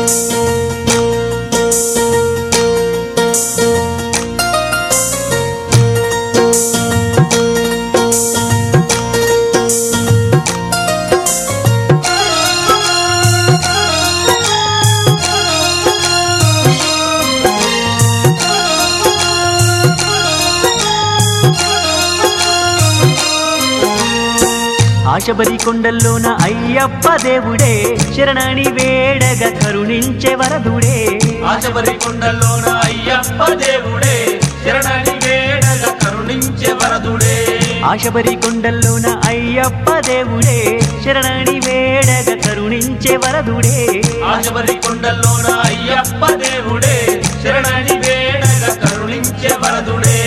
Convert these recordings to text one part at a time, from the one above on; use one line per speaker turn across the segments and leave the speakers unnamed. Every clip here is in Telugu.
ఆశబరి కొండల్లోన అయ్యప్ప దేవుడే శరణని వేడగ కరుణించే వరదుడే
ఆశబరి కొండల్లోన అయ్యప్ప దేవుడే శరణని వేడగ కరుణించే వరదుడే
ఆశబరి కొండల్లోన అయ్యప్ప దేవుడే శరణని వేడగ కరుణించే వరదుడే
ఆశబరి కొండల్లోన అయ్యప్ప దేవుడే శరణని వేడగ కరుణించే వరదుడే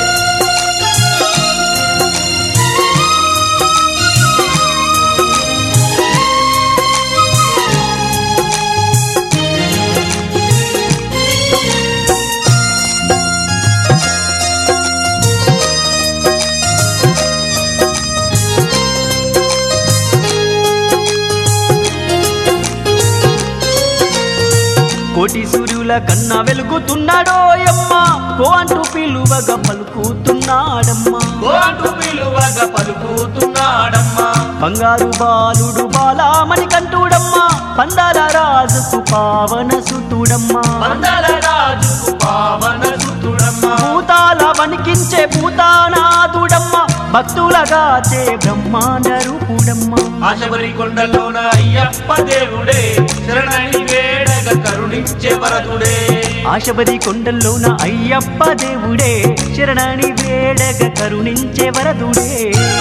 కోటి సూర్యుల కన్నా వెలుగుతున్నాడో యమ్మ కో అంటూ పిలువగా పలుకుతున్నాడమ్మా
కోటు పిలువగా పలుకుతున్నాడమ్మా
బంగారు బాలుడు బాలామణి కంటుడమ్మా పందాల రాజుకు పావన సుతుడమ్మా
మందల రాజుకు పావన సుతుడమ్మా
భూతాల వణికించే భూతానాథుడమ్మా భక్తులగాచే బ్రహ్మాండ రూపుడమ్మా
ఆశబరి కొండల్లోన అయ్యప్ప దేవుడే శరణని వేడగ కరుణించే వరదుడే
ఆశబరి కొండల్లోన అయ్యప్ప దేవుడే శరణని వేడగ కరుణించే వరదుడే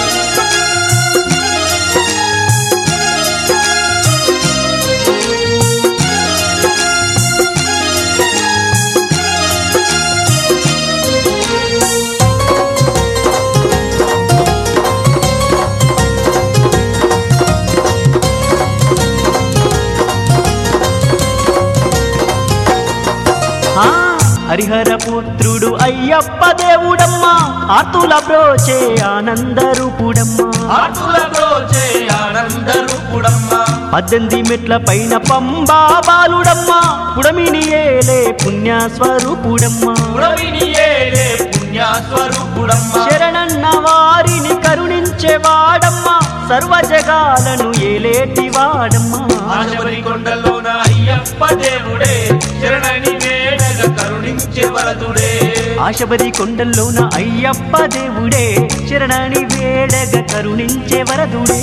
ఆ హరిహర పుత్రుడు అయ్యప్ప దేవుడమ్మా ఆతుల బ్రోచే ఆనంద రూపుడమ్మా
ఆటుల బ్రోచే ఆనంద రూపుడమ్మా
పద్దెనిమిది మెట్ల పైన పంబా బాలుడమ్మా పుడమిని ఏలే పుణ్య స్వరూపుడమ్మా
పురవిని ఏలే పుణ్య స్వరూపుడమ్మా
శరణన్న వారిని కరుణించే వాడమ్మా సర్వ జగాలను ఏలేటి వాడమ్మా
ఆశబరి కొండల్లోన అయ్యప్ప దేవుడే శరణని వేడగ కరుణించే వరదుడే
ఆశబరి కొండల్లోన అయ్యప్ప దేవుడే శరణని వేడగ కరుణించే వరదుడే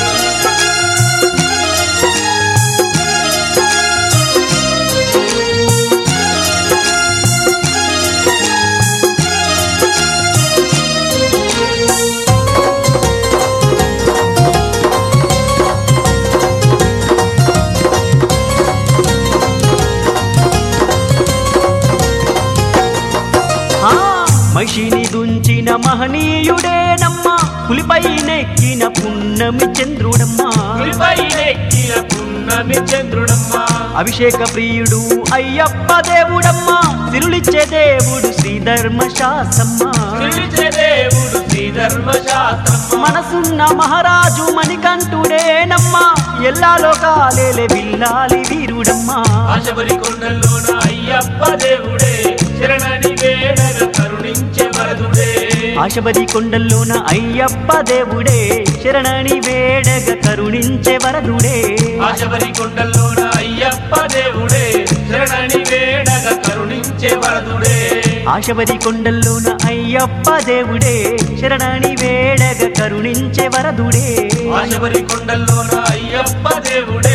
ఆ మహిషిని దుంచిన మహనీయుడేనమ్మా పులిపై నెక్కిన పున్నమి చంద్రుడమ్మా
పులిపై నెక్కిన పున్నమి చంద్రుడమ్మా
అభిషేక ప్రియుడు అయ్యప్ప దేవుడమ్మా తిరులిచ్చే దేవుడు శ్రీధర్మ శాసమ్మా
పిలిచే దేవుడు శ్రీ ధర్మశాస్త్రమ్మ
మనసున్న మహారాజు మణికంఠుడేనమ్మా ఎల్లా లోకాలేలే విల్లాలి వీరుడమ్మా
ఆశబరి కొండల్లోన అయ్యప్ప దేవుడే శరణని వేడగ కరుణించే వరదుడే
ఆశబరి కొండల్లోన అయ్యప్ప దేవుడే శరణని వేడగ కరుణించే వరదుడే
ఆశబరి కొండల్లోన అయ్యప్ప దేవుడే శరణని వేడగ కరుణించే వరదుడే
ఆశబరి కొండల్లోన అయ్యప్ప దేవుడే శరణని వేడగ కరుణించే వరదుడే
ఆశబరి కొండల్లోన అయ్యప్ప దేవుడే